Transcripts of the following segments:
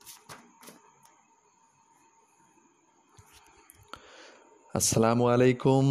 അസ്സലാമു അലൈക്കും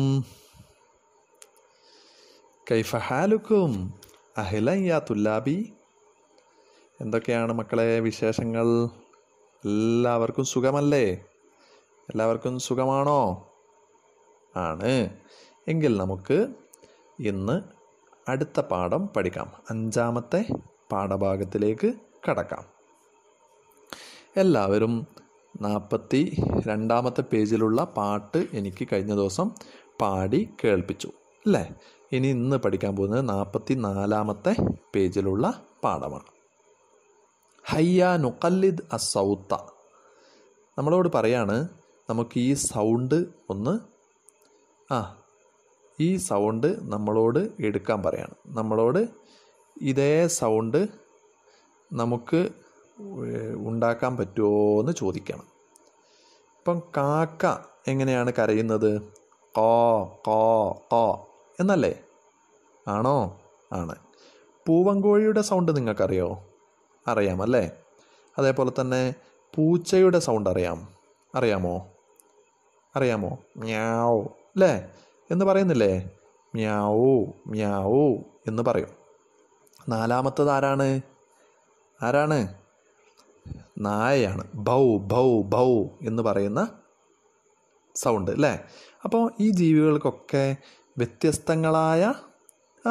കൈഫ ഹാലുക്കും അഹിലൻ യാ തുല്ലാബി എന്തൊക്കെയാണ് മക്കളെ വിശേഷങ്ങൾ എല്ലാവർക്കും സുഖമല്ലേ എല്ലാവർക്കും സുഖമാണോ ആണ് എങ്കിൽ നമുക്ക് ഇന്ന് അടുത്ത പാഠം പഠിക്കാം അഞ്ചാമത്തെ പാഠഭാഗത്തിലേക്ക് കടക്കാം എല്ലാവരും നാൽപ്പത്തി രണ്ടാമത്തെ പേജിലുള്ള പാട്ട് എനിക്ക് കഴിഞ്ഞ ദിവസം പാടി കേൾപ്പിച്ചു അല്ലേ ഇനി ഇന്ന് പഠിക്കാൻ പോകുന്നത് നാൽപ്പത്തി നാലാമത്തെ പേജിലുള്ള പാഠമാണ് ഹയ്യ നുക്കല്ലിദ് അസൗത്ത നമ്മളോട് പറയാണ് നമുക്ക് ഈ സൗണ്ട് ഒന്ന് ആ ഈ സൗണ്ട് നമ്മളോട് എടുക്കാൻ പറയാണ് നമ്മളോട് ഇതേ സൗണ്ട് നമുക്ക് ഉണ്ടാക്കാൻ പറ്റുമോ എന്ന് ചോദിക്കണം ഇപ്പം കാക്ക എങ്ങനെയാണ് കരയുന്നത് കോ കോ കോ എന്നല്ലേ ആണോ ആണ് പൂവങ്കോഴിയുടെ സൗണ്ട് നിങ്ങൾക്കറിയോ അറിയാം അല്ലേ അതേപോലെ തന്നെ പൂച്ചയുടെ സൗണ്ട് അറിയാം അറിയാമോ അറിയാമോ മ്യാവോ അല്ലേ എന്ന് പറയുന്നില്ലേ മ്യാവൂ മ്യാവൂ എന്ന് പറയും നാലാമത്തത് ആരാണ് ആരാണ് നായയാണ് ഭൗ ഭൗ ഭൗ എന്ന് പറയുന്ന സൗണ്ട് അല്ലേ അപ്പോൾ ഈ ജീവികൾക്കൊക്കെ വ്യത്യസ്തങ്ങളായ ആ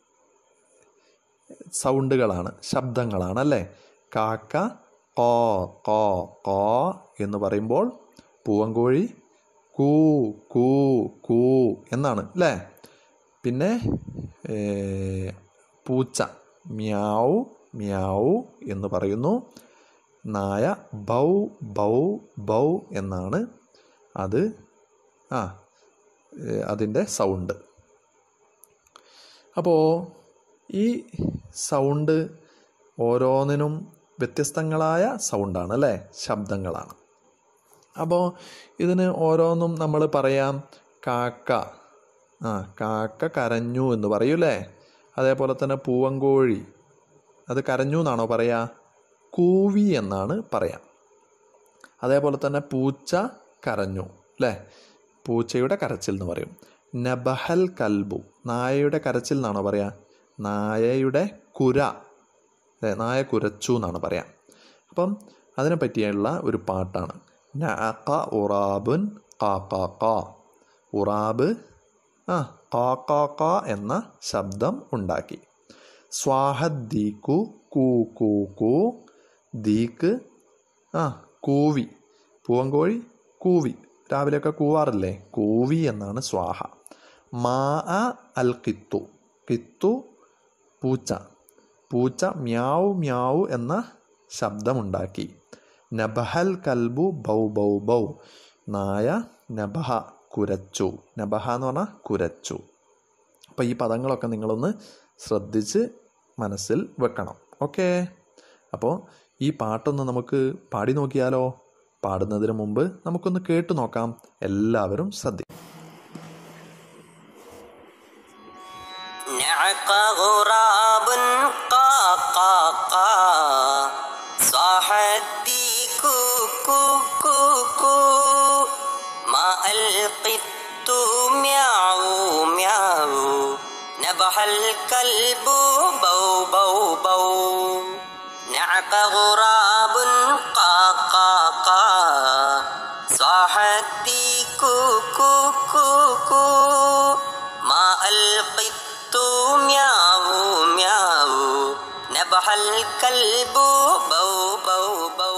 സൗണ്ടുകളാണ് ശബ്ദങ്ങളാണ് അല്ലേ കാക്ക കോ കോ കോ എന്ന് പറയുമ്പോൾ പൂവങ്കോഴി കൂ കൂ കൂ എന്നാണ് അല്ലേ പിന്നെ പൂച്ച മ്യാവു മ്യാവു എന്ന് പറയുന്നു നായ ബൗ ബൗ ബൗ എന്നാണ് അത് ആ അതിൻ്റെ സൗണ്ട് അപ്പോൾ ഈ സൗണ്ട് ഓരോന്നിനും വ്യത്യസ്തങ്ങളായ സൗണ്ടാണ് അല്ലേ ശബ്ദങ്ങളാണ് അപ്പോൾ ഇതിന് ഓരോന്നും നമ്മൾ പറയാം കാക്ക ആ കാക്ക കരഞ്ഞു എന്ന് പറയൂലേ അതേപോലെ തന്നെ പൂവങ്കോഴി അത് കരഞ്ഞു എന്നാണോ പറയുക കൂവി എന്നാണ് പറയാം അതേപോലെ തന്നെ പൂച്ച കരഞ്ഞു അല്ലേ പൂച്ചയുടെ കരച്ചിൽ എന്ന് പറയും നബഹൽ കൽബു നായയുടെ കരച്ചിൽ എന്നാണോ പറയുക നായയുടെ കുര അല്ലേ നായ കുരച്ചു എന്നാണ് പറയാം അപ്പം അതിനെ പറ്റിയുള്ള ഒരു പാട്ടാണ് നഅഖ ഉറാബുൻ കാ കാ കാ ഉറാബ് ആ കാ കാ കാ എന്ന ശബ്ദം ഉണ്ടാക്കി സ്വാഹദ്ദീക്കു കൂ കൂ കൂ ദീക്ക് ആ കൂവി പൂവങ്കോഴി കൂവി രാവിലെയൊക്കെ കൂവാറില്ലേ കൂവി എന്നാണ് സ്വാഹ മാ അൽ കിത്തു കിത്തു പൂച്ച പൂച്ച മ്യാവു മ്യാവു എന്ന ശബ്ദമുണ്ടാക്കി നബഹൽ കൽബു ബൗ ബൗ ബൗ നായ നബഹ കുരച്ചു നബഹ എന്ന് പറഞ്ഞാൽ കുരച്ചു അപ്പോൾ ഈ പദങ്ങളൊക്കെ നിങ്ങളൊന്ന് ശ്രദ്ധിച്ച് മനസ്സിൽ വെക്കണം ഓക്കേ അപ്പോൾ ഈ പാട്ടൊന്ന് നമുക്ക് പാടി നോക്കിയാലോ പാടുന്നതിന് മുമ്പ് നമുക്കൊന്ന് കേട്ടു നോക്കാം എല്ലാവരും ശ്രദ്ധിക്കും نعق غراب قا قا قا صاح الديك كو كو كو ما القط مياو مياو نبح الكلب بو بو بو نعق غراب قا قا قا صاح الديك كو كو كو ما القط مياو مياو نبح الكلب بو بو بو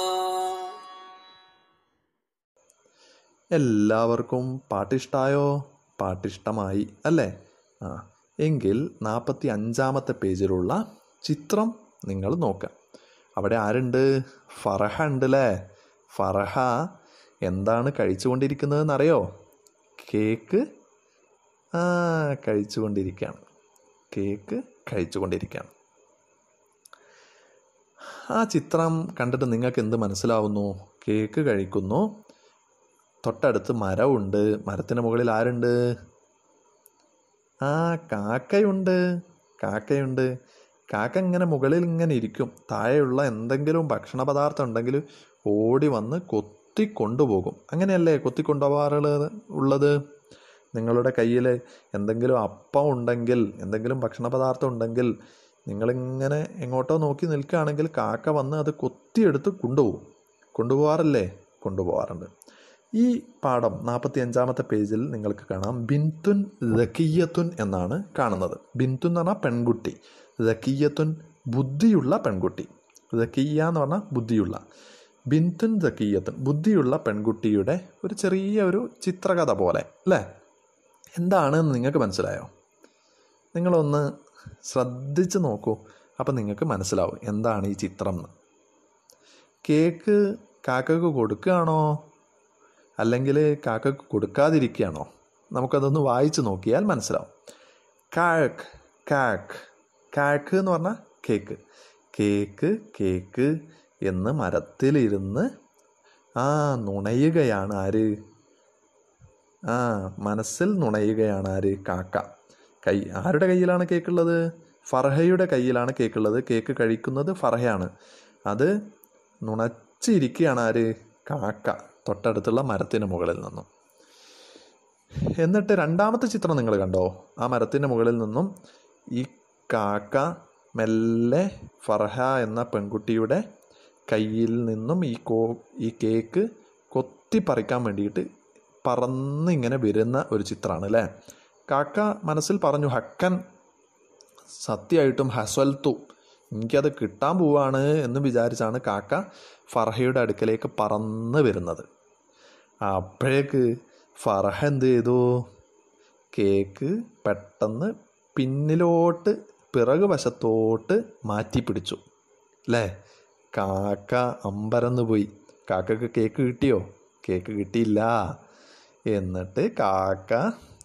എല്ലാവർക്കും പാട്ടിഷ്ടായോ പാട്ടിഷ്ടമായി അല്ലേ ആ എങ്കിൽ നാൽപ്പത്തി അഞ്ചാമത്തെ പേജിലുള്ള ചിത്രം നിങ്ങൾ നോക്കുക അവിടെ ആരുണ്ട് ഫറഹ ഉണ്ട് അല്ലേ ഫറഹ എന്താണ് കഴിച്ചുകൊണ്ടിരിക്കുന്നതെന്നറിയോ കേക്ക് ആ കഴിച്ചുകൊണ്ടിരിക്കുകയാണ് കേക്ക് കഴിച്ചുകൊണ്ടിരിക്കുകയാണ് ആ ചിത്രം കണ്ടിട്ട് നിങ്ങൾക്ക് എന്ത് മനസ്സിലാവുന്നു കേക്ക് കഴിക്കുന്നു തൊട്ടടുത്ത് മരമുണ്ട് മരത്തിന് മുകളിൽ ആരുണ്ട് ആ കാക്കയുണ്ട് കാക്കയുണ്ട് കാക്ക ഇങ്ങനെ മുകളിൽ ഇങ്ങനെ ഇരിക്കും താഴെയുള്ള എന്തെങ്കിലും ഭക്ഷണ പദാർത്ഥം ഉണ്ടെങ്കിൽ ഓടി വന്ന് കൊത്തി കൊണ്ടുപോകും അങ്ങനെയല്ലേ കൊത്തി കൊണ്ടുപോകാറുള്ളത് ഉള്ളത് നിങ്ങളുടെ കയ്യിൽ എന്തെങ്കിലും അപ്പം ഉണ്ടെങ്കിൽ എന്തെങ്കിലും ഭക്ഷണ പദാർത്ഥം ഉണ്ടെങ്കിൽ നിങ്ങളിങ്ങനെ എങ്ങോട്ടോ നോക്കി നിൽക്കുകയാണെങ്കിൽ കാക്ക വന്ന് അത് കൊത്തിയെടുത്ത് കൊണ്ടുപോകും കൊണ്ടുപോകാറില്ലേ കൊണ്ടുപോകാറുണ്ട് ഈ പാഠം നാൽപ്പത്തി അഞ്ചാമത്തെ പേജിൽ നിങ്ങൾക്ക് കാണാം ബിൻതുൻ ദക്കിയത്തുൻ എന്നാണ് കാണുന്നത് ബിൻതുൻ എന്ന് പറഞ്ഞാൽ പെൺകുട്ടി ദക്കിയത്തുൻ ബുദ്ധിയുള്ള പെൺകുട്ടി ദക്കിയ എന്ന് പറഞ്ഞാൽ ബുദ്ധിയുള്ള ബിൻതുൻ ദക്കിയത്തുൻ ബുദ്ധിയുള്ള പെൺകുട്ടിയുടെ ഒരു ചെറിയ ഒരു ചിത്രകഥ പോലെ അല്ലേ എന്താണ് എന്ന് നിങ്ങൾക്ക് മനസ്സിലായോ നിങ്ങളൊന്ന് ശ്രദ്ധിച്ച് നോക്കൂ അപ്പം നിങ്ങൾക്ക് മനസ്സിലാവും എന്താണ് ഈ ചിത്രം എന്ന് കേക്ക് കാക്കക്ക് കൊടുക്കുകയാണോ അല്ലെങ്കിൽ കാക്കക്ക് കൊടുക്കാതിരിക്കുകയാണോ നമുക്കതൊന്ന് വായിച്ച് നോക്കിയാൽ മനസ്സിലാവും കാക്ക് കാക്ക് കാക്ക് എന്ന് പറഞ്ഞാൽ കേക്ക് കേക്ക് കേക്ക് എന്ന് മരത്തിലിരുന്ന് ആ നുണയുകയാണ് ആര് ആ മനസ്സിൽ നുണയുകയാണ് ആര് കാക്ക കൈ ആരുടെ കയ്യിലാണ് കേക്കുള്ളത് ഫർഹയുടെ കയ്യിലാണ് കേക്കുള്ളത് കേക്ക് കഴിക്കുന്നത് ഫർഹയാണ് അത് നുണച്ചിരിക്കുകയാണ് ആര് കാക്ക തൊട്ടടുത്തുള്ള മരത്തിന് മുകളിൽ നിന്നും എന്നിട്ട് രണ്ടാമത്തെ ചിത്രം നിങ്ങൾ കണ്ടോ ആ മരത്തിൻ്റെ മുകളിൽ നിന്നും ഈ കാക്ക മെല്ലെ ഫർഹ എന്ന പെൺകുട്ടിയുടെ കയ്യിൽ നിന്നും ഈ കോ ഈ കേക്ക് കൊത്തി പറിക്കാൻ വേണ്ടിയിട്ട് പറന്നിങ്ങനെ വരുന്ന ഒരു ചിത്രമാണ് അല്ലേ കാക്ക മനസ്സിൽ പറഞ്ഞു ഹക്കൻ സത്യമായിട്ടും ഹസ്വൽത്തു എനിക്കത് കിട്ടാൻ പോവാണ് എന്ന് വിചാരിച്ചാണ് കാക്ക ഫർഹയുടെ അടുക്കലേക്ക് പറന്ന് വരുന്നത് അപ്പോഴേക്ക് ഫർഹ എന്ത് ചെയ്തു കേക്ക് പെട്ടെന്ന് പിന്നിലോട്ട് പിറകു വശത്തോട്ട് മാറ്റി പിടിച്ചു അല്ലേ കാക്ക അമ്പരന്ന് പോയി കാക്കക്ക് കേക്ക് കിട്ടിയോ കേക്ക് കിട്ടിയില്ല എന്നിട്ട് കാക്ക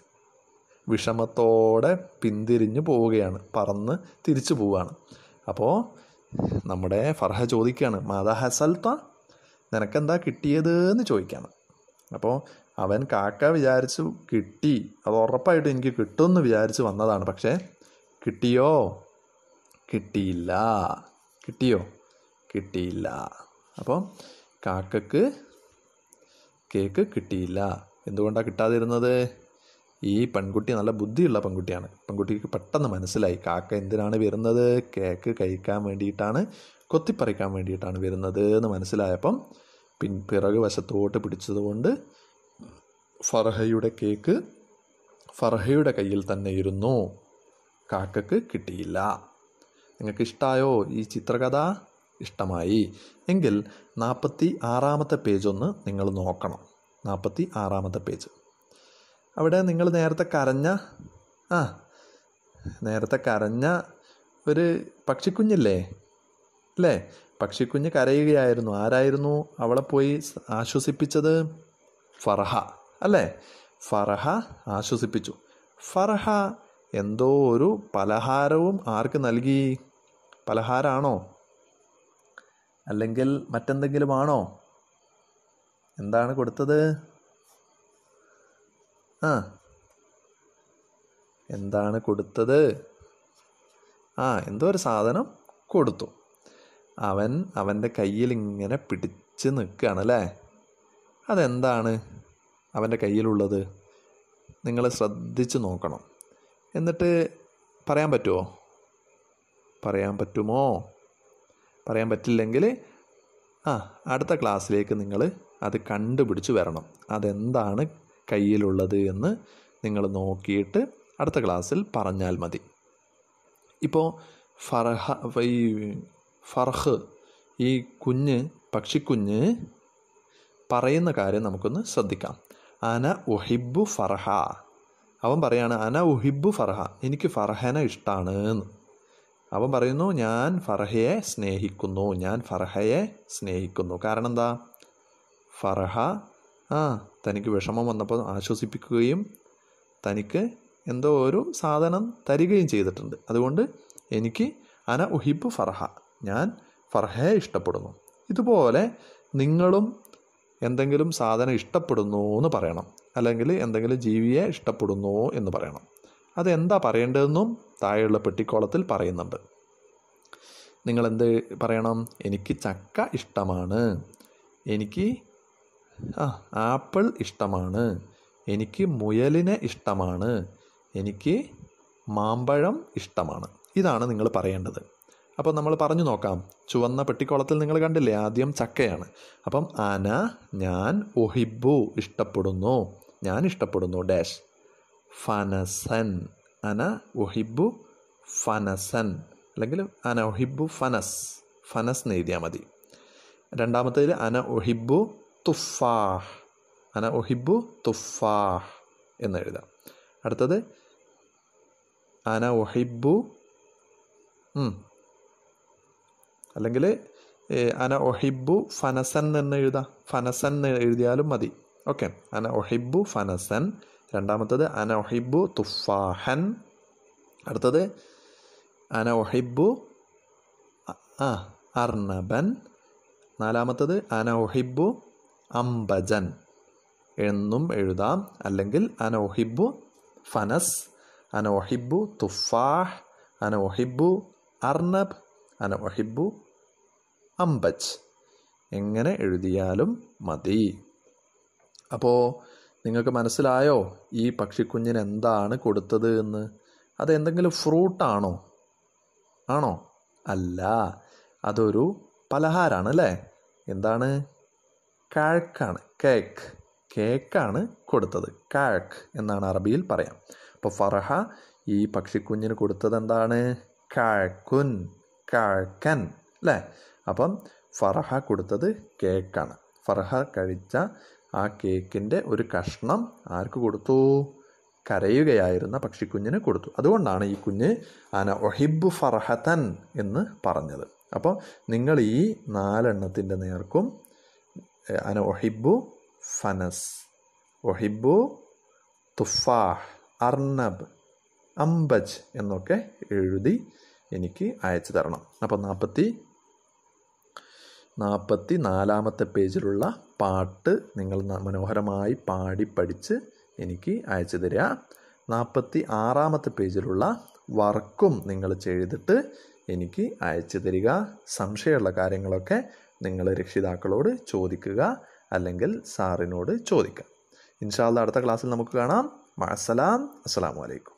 വിഷമത്തോടെ പിന്തിരിഞ്ഞു പോവുകയാണ് പറന്ന് തിരിച്ചു പോവുകയാണ് അപ്പോൾ നമ്മുടെ ഫർഹ ചോദിക്കുകയാണ് മാതാ ഹസൽത്ത നിനക്കെന്താ കിട്ടിയത് എന്ന് ചോദിക്കുകയാണ് അപ്പോൾ അവൻ കാക്ക വിചാരിച്ചു കിട്ടി അത് ഉറപ്പായിട്ടും എനിക്ക് കിട്ടുമെന്ന് വിചാരിച്ച് വന്നതാണ് പക്ഷേ കിട്ടിയോ കിട്ടിയില്ല കിട്ടിയോ കിട്ടിയില്ല അപ്പോൾ കാക്കക്ക് കേക്ക് കിട്ടിയില്ല എന്തുകൊണ്ടാണ് കിട്ടാതിരുന്നത് ഈ പെൺകുട്ടി നല്ല ബുദ്ധിയുള്ള പെൺകുട്ടിയാണ് പെൺകുട്ടിക്ക് പെട്ടെന്ന് മനസ്സിലായി കാക്ക എന്തിനാണ് വരുന്നത് കേക്ക് കഴിക്കാൻ വേണ്ടിയിട്ടാണ് കൊത്തിപ്പറിക്കാൻ വേണ്ടിയിട്ടാണ് വരുന്നത് എന്ന് മനസ്സിലായപ്പം പിൻ പിറകു വശത്തോട്ട് പിടിച്ചതുകൊണ്ട് ഫർഹയുടെ കേക്ക് ഫർഹയുടെ കയ്യിൽ തന്നെ ഇരുന്നു കാക്കക്ക് കിട്ടിയില്ല നിങ്ങൾക്ക് ഇഷ്ടമായോ ഈ ചിത്രകഥ ഇഷ്ടമായി എങ്കിൽ നാൽപ്പത്തി ആറാമത്തെ പേജ് ഒന്ന് നിങ്ങൾ നോക്കണം നാൽപ്പത്തി ആറാമത്തെ പേജ് അവിടെ നിങ്ങൾ നേരത്തെ കരഞ്ഞ ആ നേരത്തെ കരഞ്ഞ ഒരു പക്ഷിക്കുഞ്ഞില്ലേ അല്ലേ പക്ഷിക്കുഞ്ഞ് കരയുകയായിരുന്നു ആരായിരുന്നു അവളെ പോയി ആശ്വസിപ്പിച്ചത് ഫർഹ അല്ലേ ഫർഹ ആശ്വസിപ്പിച്ചു ഫർഹ എന്തോ ഒരു പലഹാരവും ആർക്ക് നൽകി പലഹാരമാണോ അല്ലെങ്കിൽ മറ്റെന്തെങ്കിലും ആണോ എന്താണ് കൊടുത്തത് ആ എന്താണ് കൊടുത്തത് ആ എന്തോ ഒരു സാധനം കൊടുത്തു അവൻ അവൻ്റെ കയ്യിൽ ഇങ്ങനെ പിടിച്ച് നിൽക്കുകയാണ് അല്ലേ അതെന്താണ് അവൻ്റെ കയ്യിലുള്ളത് നിങ്ങൾ ശ്രദ്ധിച്ച് നോക്കണം എന്നിട്ട് പറയാൻ പറ്റുമോ പറയാൻ പറ്റുമോ പറയാൻ പറ്റില്ലെങ്കിൽ ആ അടുത്ത ക്ലാസ്സിലേക്ക് നിങ്ങൾ അത് കണ്ടുപിടിച്ച് വരണം അതെന്താണ് കയ്യിലുള്ളത് എന്ന് നിങ്ങൾ നോക്കിയിട്ട് അടുത്ത ക്ലാസ്സിൽ പറഞ്ഞാൽ മതി ഇപ്പോൾ ഫർഹ ഈ ഫർഹ് ഈ കുഞ്ഞ് പക്ഷിക്കുഞ്ഞ് പറയുന്ന കാര്യം നമുക്കൊന്ന് ശ്രദ്ധിക്കാം അന ഉഹിബു ഫർഹ അവൻ പറയാണ് അന ഉഹിബു ഫർഹ എനിക്ക് ഫർഹനെ ഇഷ്ടമാണ് എന്ന് അവൻ പറയുന്നു ഞാൻ ഫർഹയെ സ്നേഹിക്കുന്നു ഞാൻ ഫർഹയെ സ്നേഹിക്കുന്നു കാരണം എന്താ ഫർഹ ആ തനിക്ക് വിഷമം വന്നപ്പോൾ ആശ്വസിപ്പിക്കുകയും തനിക്ക് എന്തോ ഒരു സാധനം തരികയും ചെയ്തിട്ടുണ്ട് അതുകൊണ്ട് എനിക്ക് അന ഉഹിബ് ഫർഹ ഞാൻ ഫർഹയെ ഇഷ്ടപ്പെടുന്നു ഇതുപോലെ നിങ്ങളും എന്തെങ്കിലും സാധനം ഇഷ്ടപ്പെടുന്നു എന്ന് പറയണം അല്ലെങ്കിൽ എന്തെങ്കിലും ജീവിയെ ഇഷ്ടപ്പെടുന്നു എന്ന് പറയണം അതെന്താ പറയേണ്ടതെന്നും താഴെയുള്ള പെട്ടിക്കോളത്തിൽ പറയുന്നുണ്ട് നിങ്ങൾ എന്ത് പറയണം എനിക്ക് ചക്ക ഇഷ്ടമാണ് എനിക്ക് ആ ആപ്പിൾ ഇഷ്ടമാണ് എനിക്ക് മുയലിനെ ഇഷ്ടമാണ് എനിക്ക് മാമ്പഴം ഇഷ്ടമാണ് ഇതാണ് നിങ്ങൾ പറയേണ്ടത് അപ്പോൾ നമ്മൾ പറഞ്ഞു നോക്കാം ചുവന്ന പെട്ടിക്കോളത്തിൽ നിങ്ങൾ കണ്ടില്ലേ ആദ്യം ചക്കയാണ് അപ്പം അന ഞാൻ ഒഹിബു ഇഷ്ടപ്പെടുന്നു ഞാൻ ഇഷ്ടപ്പെടുന്നു ഡാഷ് ഫനസൻ അന ഒഹിബു ഫനസൻ അല്ലെങ്കിൽ അന ഒഹിബു ഫനസ് ഫനസ് എന്ന് എഴുതിയാൽ മതി രണ്ടാമത്തേതിൽ അന ഒഹിബു തുഫാഹ് അന ഒഹിബു തുഫാഹ് എന്ന് എഴുതാം അടുത്തത് അന ഒഹിബു ഉം. അല്ലെങ്കിൽ അന ഒഹിബു ഫനസൻ എന്ന് എഴുതാം ഫനസൻ എന്ന് എഴുതിയാലും മതി ഓക്കെ അന ഒഹിബു ഫനസൻ രണ്ടാമത്തത് അന ഒഹിബു തുഫാഹൻ അടുത്തത് അന ഒഹിബു ആ അർണബൻ നാലാമത്തത് അന ഒഹിബു അംബജൻ എന്നും എഴുതാം അല്ലെങ്കിൽ അന ഒഹിബു ഫനസ് അന ഒഹിബു തുഫാഹ് അന ഒഹിബു അർണബ് അന ഒഹിബു അംബജ് എങ്ങനെ എഴുതിയാലും മതി അപ്പോൾ നിങ്ങൾക്ക് മനസ്സിലായോ ഈ പക്ഷിക്കുഞ്ഞിന് എന്താണ് കൊടുത്തത് എന്ന് അത് എന്തെങ്കിലും ഫ്രൂട്ടാണോ ആണോ അല്ല അതൊരു പലഹാരമാണ് അല്ലേ എന്താണ് കാഴ്ക്കാണ് കേക്ക് കേക്കാണ് കൊടുത്തത് കാഴക്ക് എന്നാണ് അറബിയിൽ പറയാം അപ്പോൾ ഫറഹ ഈ പക്ഷിക്കുഞ്ഞിന് കൊടുത്തത് എന്താണ് കാഴ്ക്കുൻ കാഴ്ക്കൻ അല്ലേ അപ്പം ഫറഹ കൊടുത്തത് കേക്കാണ് ഫറഹ കഴിച്ച ആ കേക്കിൻ്റെ ഒരു കഷ്ണം ആർക്ക് കൊടുത്തു കരയുകയായിരുന്ന പക്ഷിക്കുഞ്ഞിന് കൊടുത്തു അതുകൊണ്ടാണ് ഈ കുഞ്ഞ് അന ഒഹിബു ഫർഹത്തൻ എന്ന് പറഞ്ഞത് അപ്പോൾ നിങ്ങൾ ഈ നാലെണ്ണത്തിൻ്റെ നേർക്കും എ, അന ഒഹിബു ഫനസ് ഒഹിബു തുഫാഹ് അർണബ് അംബജ് എന്നൊക്കെ എഴുതി എനിക്ക് അയച്ചു തരണം അപ്പോൾ നാൽപ്പത്തി നാൽപ്പത്തി നാലാമത്തെ പേജിലുള്ള പാട്ട് നിങ്ങൾ ന- മനോഹരമായി പാടി പഠിച്ച് എനിക്ക് അയച്ചു തരിക നാൽപ്പത്തി ആറാമത്തെ പേജിലുള്ള വർക്കും നിങ്ങൾ ചെയ്തിട്ട് എനിക്ക് അയച്ചു തരിക സംശയമുള്ള കാര്യങ്ങളൊക്കെ നിങ്ങൾ രക്ഷിതാക്കളോട് ചോദിക്കുക അല്ലെങ്കിൽ സാറിനോട് ചോദിക്കുക ഇൻഷാല്ല അടുത്ത ക്ലാസ്സിൽ നമുക്ക് കാണാം മഅസലാം അസ്സലാമു അലൈക്കും